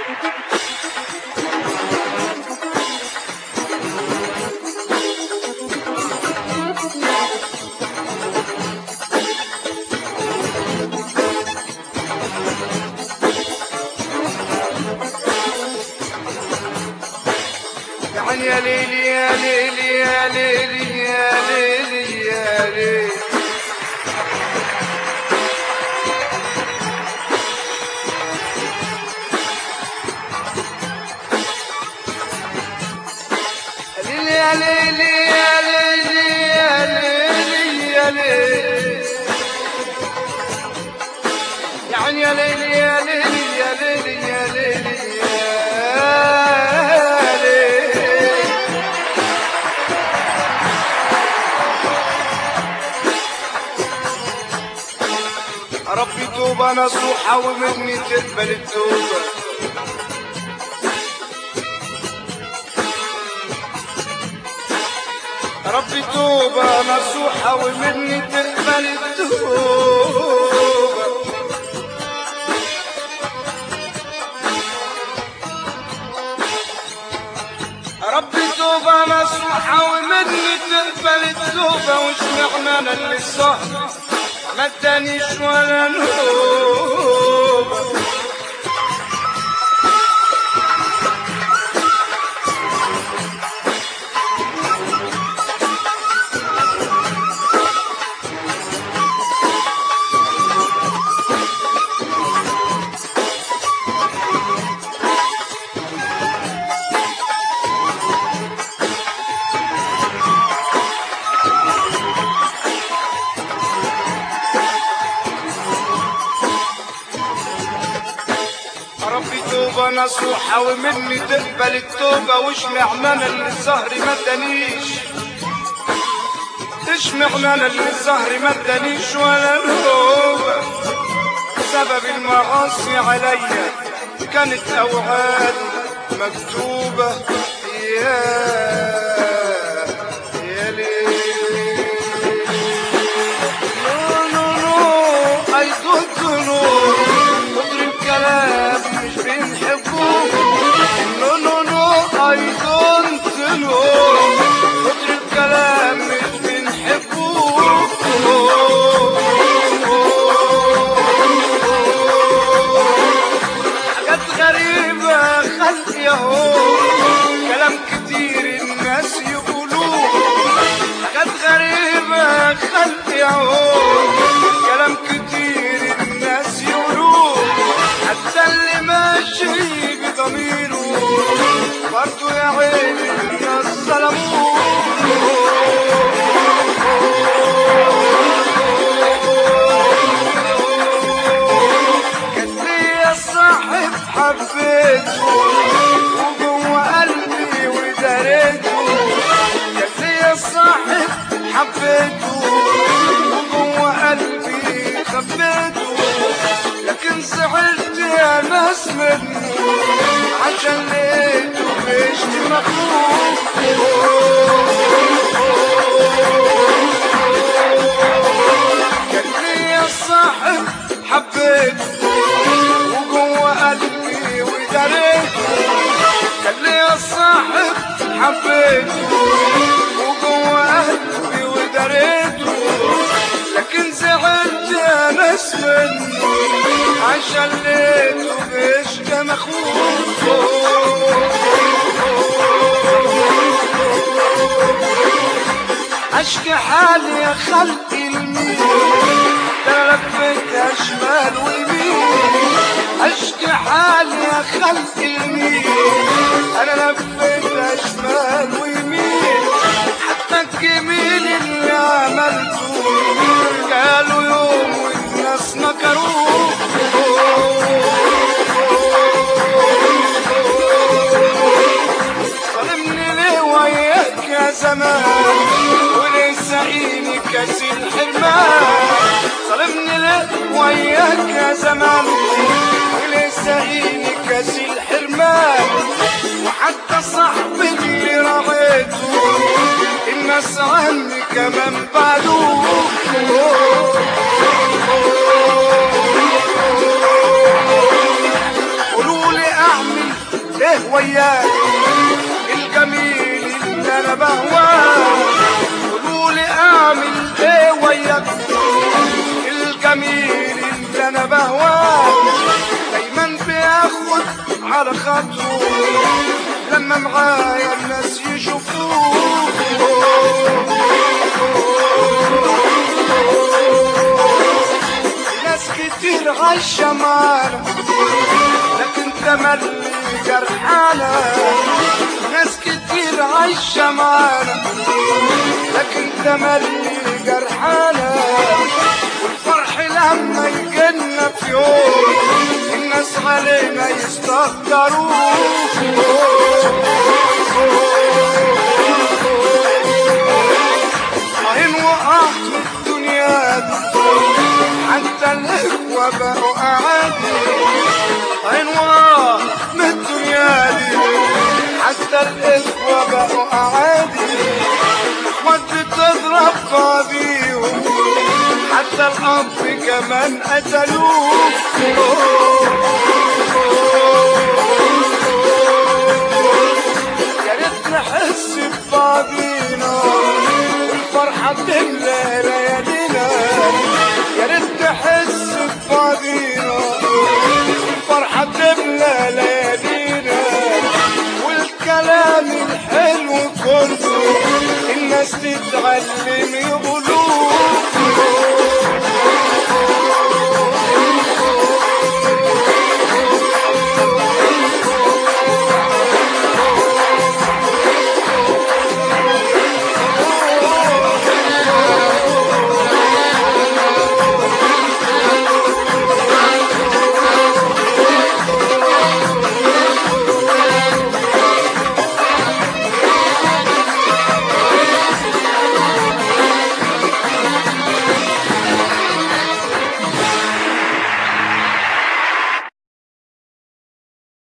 يعني يا ليلي يا ليلي يا ليلي يا ليلي يا ليلي يا ليلي يا ليلي يا ليلي يا ليلي يعني يا ليلي يا ليلي يا ليلي يا ليلي يا ليلي ربي توبة نصوحة ومني تقبل التوبة ربي توبة نصوحة ومني تقبل التوبة ربي توبة نصوحة ومني تقبل التوبة وش معنى انا اللي السهر ما ادانيش ولا نوبة ربي توبة نصوحة ومني تقبل التوبة وش معنى انا اللي الزهر ما ادانيش ايش معنى انا اللي الزهر ما ادانيش ولا نوبة سبب المعاصي عليا كانت اوعاد مكتوبة يا يا ليل نو نو نو I don't know كتر الكلام مش بنحبه نو نو نو I don't know كتر الكلام مش بنحبه حاجات غريبة خلقي اهو كلام كتير الناس يقولوه حاجات غريبة خلقي اهو كلام كتير الناس يقولوه حتى اللي ماشي بضميره برضه يا عيني الناس ظلموه كان ليا صاحب حبيته وجوه قلبي وداريته كان ليا صاحب حبيته وجوه قلبي خبيته لكن زعلت يا ناس منه عشان لقيته بيشتي مخلوق كان ليا صاحب حبيته وجوه قلبي وداريته كان ليا صاحب حبيته وجوه قلبي وداريته لكن زعلت يا ناس منه عشان لقيته بيشكى مخوف اشكي حالي يا خلقي المين ده انا لفيتها شمال ويمين اشكي حالي يا خلقي المين انا لفيتها شمال ويمين حتى الجميل اللي عملته قالوا يوم والناس نكروه ظلمني ليه وياك يا زمان وليه سقيني كاس الحرمان ظلمني ليه وياك يا زمان وليه سقيني كاس الحرمان وحتى صاحبي اللي رغيته الناس عني كمان بعدوه قولوا لي اعمل الجميل اللي انا بهواه دايما بياخد على خطوه لما معايا الناس يشوفوه ناس كتير عايشة معانا لكن تملي جرحانا ناس كتير عايشة معانا لكن تملي جرحانا والفرح لما يجينا في يوم الناس علينا يستهتروا عين وقعت من الدنيا دي حتى الإخوة بقوا أعادي عين وقعت من الدنيا دي حتى الإخوة بقوا أعادي إخوات بتضرب بعضيهم حتى الأب كمان قتلوه يا ريت نحس ببعضينا والفرحة تملى ليالينا يا ريت نحس ببعضينا